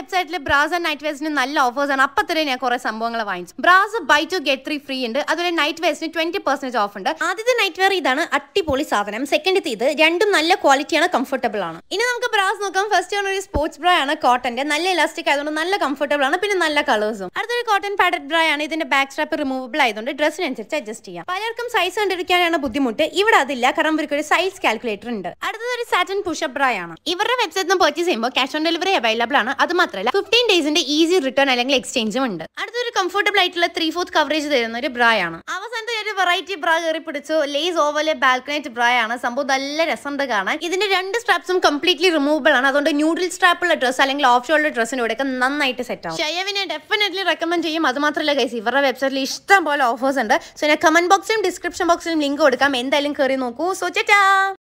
വെബ്സൈറ്റിൽ brass and night വെയർസിന് നല്ല offers ആണ് അപ്പൊ തന്നെ ഞാൻ കുറെ സംഭവങ്ങൾ വാങ്ങിച്ചു bras buy two get three free ഉണ്ട് അതുപോലെ നൈറ്റ് വെയർസിന് ട്വന്റി പെർസെന്റേജ് ഓഫ് ഉണ്ട് ആദ്യത്തെ നൈറ്റ് വെയർ ഇതാണ് അടിപൊളി സാധനം സെക്കൻഡ് ഇത് രണ്ടും നല്ല ക്വാളിറ്റിയാണ് കംഫർട്ടബിൾ ആണ് ഇനി നമുക്ക് ബ്രാസ് നോക്കാം ഫസ്റ്റ് ആണ് ഒരു സ്പോർട്സ് ബ്രാ ആണ് കോട്ടന്റെ നല്ല ഇലാസ്റ്റിക് ആയതുകൊണ്ട് നല്ല കംഫർട്ടബിൾ ആണ് പിന്നെ നല്ല കളേഴ്സും അടുത്തൊരു കോട്ടൺ പാഡഡ് ബ്രാ ആണ് ഇതിന്റെ ബാക്ക് സ്ട്രാപ്പ് റിമൂവബിൾ ആയതുകൊണ്ട് ഡ്രസ്സിനനുസരിച്ച് അഡ്ജസ്റ്റ് ചെയ്യാം പലർക്കും സൈസ് കണ്ടിരിക്കാനാണ് ബുദ്ധിമുട്ട് ഇവിടെ അതില്ല കാരണം ഇവർക്ക് ഒരു സൈസ് കാൽക്കുലേറ്റർ ഉണ്ട് അടുത്തത് ഒരു സാറ്റൻ പുഷപ്പ് ബ്രാ ആണ് ഇവരുടെ വെബ്സൈറ്റിൽ നിന്ന് പർച്ചേസ് ചെയ്യുമ്പോൾ ക്യാഷ് ഓൺ ഡെലിവറി അവൈലബിൾ ആണ് അത് മാത്രമല്ല ഫിഫ്റ്റീൻ ഡേയ്സിന്റെ ഈസി റിട്ടേൺ അല്ലെങ്കിൽ എക്സ്ചേഞ്ചും ഉണ്ട് അടുത്തൊരു കംഫർട്ടബിൾ ആയിട്ടുള്ള ത്രീ ഫോർത്ത് കവറേജ് തരുന്ന ഒരു ബ്രാ ആണ് അവസാനത്തെ ഒരു വെറൈറ്റി ബ്രാ കയറി പിടിച്ചു ലേസ് ഓവലെ ബാൽക്കനൈറ്റ് ബ്രാ ആണ് സംഭവം നല്ല രസമുണ്ട് കാണാൻ ഇതിന്റെ രണ്ട് സ്ട്രാപ്സും കംപ്ലീറ്റ്ലി റിമൂവബിൾ ആണ് അതുകൊണ്ട് ന്യൂഡിൽ സ്ട്രാപ്പുള്ള ഡ്രസ് അല്ലെങ്കിൽ ഓഫ് ഷോൾഡർ ഡ്രസ്സിന്റെ കൂടെ നന്നായിട്ട് സെറ്റ് ആവും ഷയവിനെ ഡെഫിനറ്റ്ലി റെക്കമെൻഡ് ചെയ്യും അത് മാത്രമല്ല ഗൈസ് ഇവരുടെ വെബ്സൈറ്റിൽ ഇഷ്ടം പോലെ ഓഫേഴ്സ് ഉണ്ട് സോ ഞാൻ കമന്റ് ബോക്സിലും ഡിസ്ക്രിപ്ഷൻ ബോക്സിലും ലിങ്ക് കൊടുക്കാം എന്തായാലും കയറി നോക്കൂ സോ ചേട്ടാ